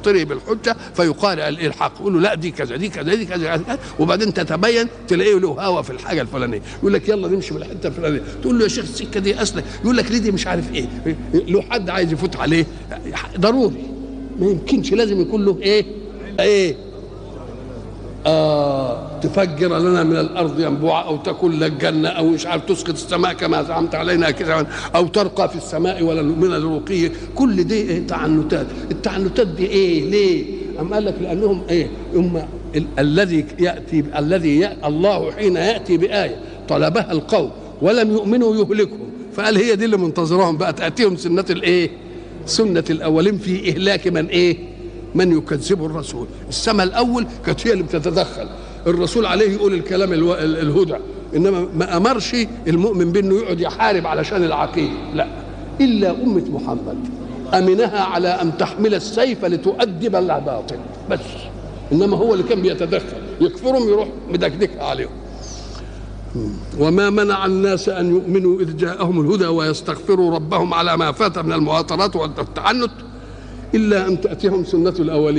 بباطله بالحجه فيقال الحق يقول له لا دي كذا دي كذا دي كذا كذا، وبعدين تتبين تلاقيه له هوى في الحاجه الفلانيه يقول لك يلا نمشي في الحته الفلانيه تقول له يا شيخ السكه دي اسلك يقول لك ليه دي مش عارف ايه له حد عايز يفوت عليه ضروري ما يمكنش لازم يكون له ايه ايه آه تفجر لنا من الارض ينبوعا او تكون لك جنه او مش عارف تسقط السماء كما زعمت علينا كذا او ترقى في السماء ولا من الرقي كل دي إيه تعنتات التعنتات دي ايه ليه أم قال لك لانهم ايه هم ال- الذي ياتي الذي يأ الله حين ياتي بايه طلبها القوم ولم يؤمنوا يهلكهم فقال هي دي اللي منتظرهم بقى تاتيهم سنه الايه سنه الاولين في اهلاك من ايه من يكذب الرسول السماء الاول كانت هي اللي بتتدخل الرسول عليه يقول الكلام الو... ال- الهدى انما ما امرش المؤمن بانه يقعد يحارب علشان العقيده لا الا امه محمد امنها على ان تحمل السيف لتؤدب الباطل بس انما هو اللي كان بيتدخل يكفرهم يروح مدكدكها عليهم وما منع الناس ان يؤمنوا اذ جاءهم الهدى ويستغفروا ربهم على ما فات من المواطنات والتعنت الا ان تاتيهم سنه الاولين